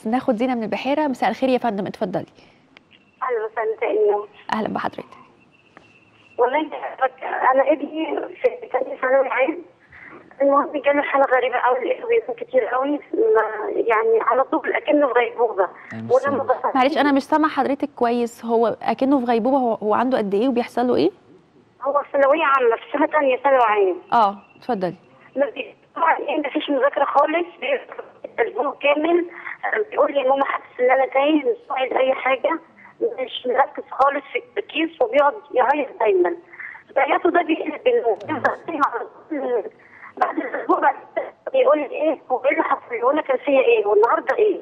ناخد زينه من البحيره مساء الخير يا فندم اتفضلي اهلا وسهلا مساء النور اهلا بحضرتك والله انت عارفة، انا ابني في ثاني ثانوي عام المهم جاله حاله غريبه قوي لقيته بيكون كتير قوي ما- يعني على طول اكنه في غيبوبه ولما بصحى- معلش انا مش سامعه حضرتك كويس هو اكنه في غيبوبه هو, هو عنده قد ايه وبيحصل له ايه هو في ثانويه عامه في سنه ثانيه ثانوي عام اه اتفضلي ما بي- طبعا ايه مفيش مذاكره خالص الاسبوع كامل بيقول لي ماما حاسس ان انا تايه مش فاهم اي حاجه مش مركز خالص في التركيز وبيقعد يعيط دايما عياطه ده بيقلب بالنوم بعدين على طول بعد الاسبوع بعد كده بيقول لي ايه هو ايه اللي حصل وانا كان فيا ايه والنهارده ايه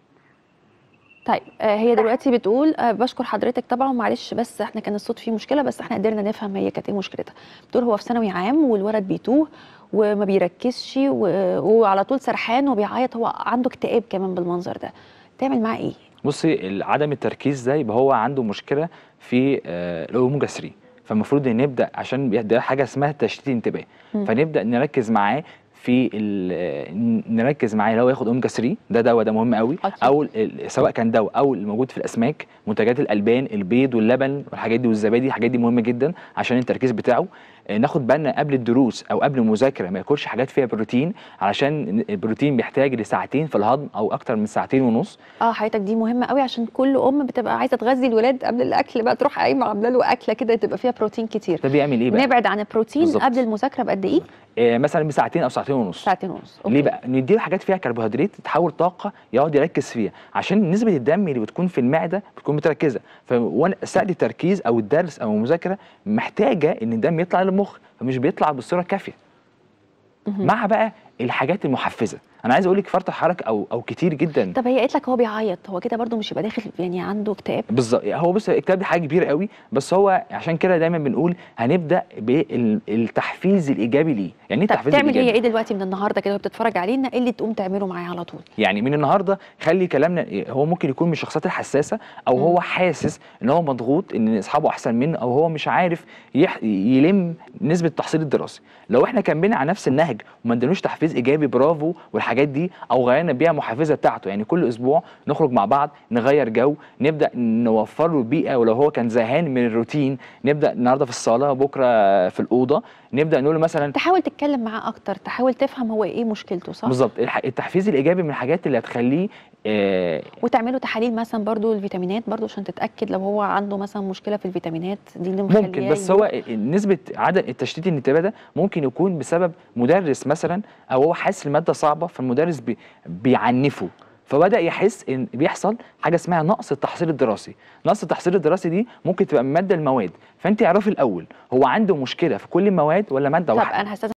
طيب آه هي دلوقتي بتقول آه بشكر حضرتك طبعا معلش بس احنا كان الصوت فيه مشكله بس احنا قدرنا نفهم هي كانت ايه مشكلتها بتقول هو في ثانوي عام والولد بيتوه وما بيركزش و- وعلى طول سرحان وبيعيط هو عنده اكتئاب كمان بالمنظر ده تعمل معاه ايه بصي ال- عدم التركيز ده يبقى هو عنده مشكله في آه، الاوميجا 3 فالمفروض ان نبدا عشان بي- ده حاجه اسمها تشتيت انتباه مم. فنبدا نركز معاه في ال- آه، ن- نركز معاه لو ياخد اوميجا 3 ده دواء ده مهم قوي أكيد. او ال- ال- سواء كان دواء او الموجود في الاسماك منتجات الالبان البيض واللبن والحاجات دي والزبادي الحاجات دي مهمه جدا عشان التركيز بتاعه آه، ناخد بالنا قبل الدروس او قبل المذاكره ما ياكلش حاجات فيها بروتين علشان البروتين بيحتاج لساعتين في الهضم او اكتر من ساعتين ونص اه حضرتك دي مهمه قوي عشان كل ام بتبقى عايزه تغذي الولاد قبل الاكل بقى تروح قايمه عامله له اكله كده تبقى فيها بروتين كتير ده بيعمل ايه بقى؟ نبعد عن البروتين بالظبط. قبل المذاكره بقد ايه آه، مثلا بساعتين او ساعتين ونص ساعتين ونص ليه بقى نديله حاجات فيها كربوهيدرات تتحول طاقه يقعد يركز فيها عشان نسبه الدم اللي بتكون في المعده بتكون متركزه فوانا ساعه التركيز او الدرس او المذاكره محتاجه ان الدم يطلع للمخ فمش بيطلع بالصوره الكافيه مهم. مع بقى الحاجات المحفزه انا عايز اقول لك فرط الحركه او او كتير جدا طب هي قالت لك هو بيعيط هو كده برضو مش يبقى داخل يعني عنده اكتئاب بالظبط هو بص الكتاب دي حاجه كبيره قوي بس هو عشان كده دايما بنقول هنبدا بالتحفيز الايجابي ليه يعني ايه طب التحفيز تعمل هي الايجابي ايه دلوقتي من النهارده كده وهي بتتفرج علينا ايه اللي تقوم تعمله معاه على طول يعني من النهارده خلي كلامنا هو ممكن يكون من الشخصيات الحساسه او مم. هو حاسس ان هو مضغوط ان اصحابه احسن منه او هو مش عارف يح... يلم نسبه التحصيل الدراسي لو احنا كملنا على نفس النهج وما ادينوش تحفيز ايجابي برافو والحاجات دي او غيرنا بيها محفزه بتاعته يعني كل اسبوع نخرج مع بعض نغير جو نبدا نوفر له بيئه ولو هو كان زهقان من الروتين نبدا النهارده في الصاله بكره في الاوضه نبدا نقول له مثلا تحاول تتكلم معاه اكتر تحاول تفهم هو ايه مشكلته صح بالظبط الح- التحفيز الايجابي من الحاجات اللي هتخليه آه، وتعملوا تحاليل مثلا برضو الفيتامينات برضو عشان تتاكد لو هو عنده مثلا مشكله في الفيتامينات دي اللي ممكن مخلياه بس يجوع. هو نسبة عدم التشتيت الانتباه ده ممكن يكون بسبب مدرس مثلا او هو حاسس المادة صعبة فالمدرس بي بيعنفه فبدأ يحس ان بيحصل حاجة اسمها نقص التحصيل الدراسي، نقص التحصيل الدراسي دي ممكن تبقى من مادة المواد، فانت اعرفي الاول هو عنده مشكلة في كل المواد ولا مادة طب واحدة؟ انا هستاذن